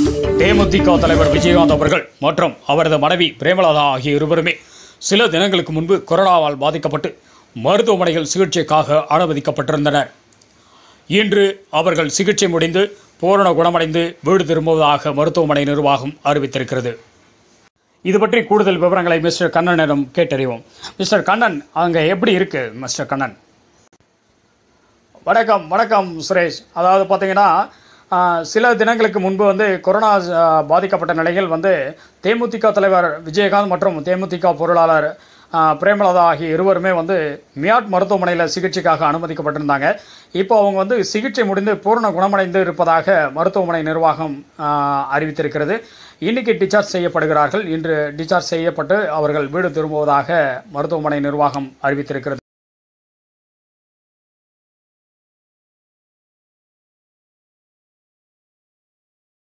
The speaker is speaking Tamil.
தேமுதிக தலைவர் விஜயகாந்த் அவர்கள் மற்றும் அவரது மனைவி பிரேமலதா ஆகிய இருவருமே சில தினங்களுக்கு முன்பு கொரோனாவால் பாதிக்கப்பட்டு மருத்துவமனையில் சிகிச்சைக்காக அனுமதிக்கப்பட்டிருந்தனர் இன்று அவர்கள் சிகிச்சை முடிந்து பூரண குணமடைந்து வீடு திரும்புவதாக மருத்துவமனை நிர்வாகம் அறிவித்திருக்கிறது இது பற்றி கூடுதல் விவரங்களை மிஸ்டர் கண்ணனிடம் கேட்டறிவோம் மிஸ்டர் கண்ணன் அங்கே எப்படி இருக்கு மிஸ்டர் கண்ணன் வணக்கம் வணக்கம் சுரேஷ் அதாவது பார்த்தீங்கன்னா ஆஹ், சில தினங்களுக்கு முன்பு வந்து கொரோனா ஆஹ், பாதிக்கப்பட்ட நிலையில் வந்து தேமுதிக தலைவர் விஜயகாந்த் மற்றும் தேமுதிக பொருளாளர் ஆஹ், பிரேமலதா ஆகிய இருவருமே வந்து மியாட் மருத்துவமனையில் சிகிச்சைக்காக அனுமதிக்கப்பட்டிருந்தாங்க இப்போ அவங்க வந்து சிகிச்சை முடிந்து பூரண குணமடைந்து இருப்பதாக மருத்துவமனை நிர்வாகம் ஆஹ், அறிவித்திருக்கிறது இன்னைக்கு டிஸ்சார்ஜ் செய்யப்படுகிறார்கள் இன்று டிஸ்சார்ஜ் செய்யப்பட்டு அவர்கள் வீடு திரும்புவதாக மருத்துவமனை நிர்வாகம் அறிவித்திருக்கிறது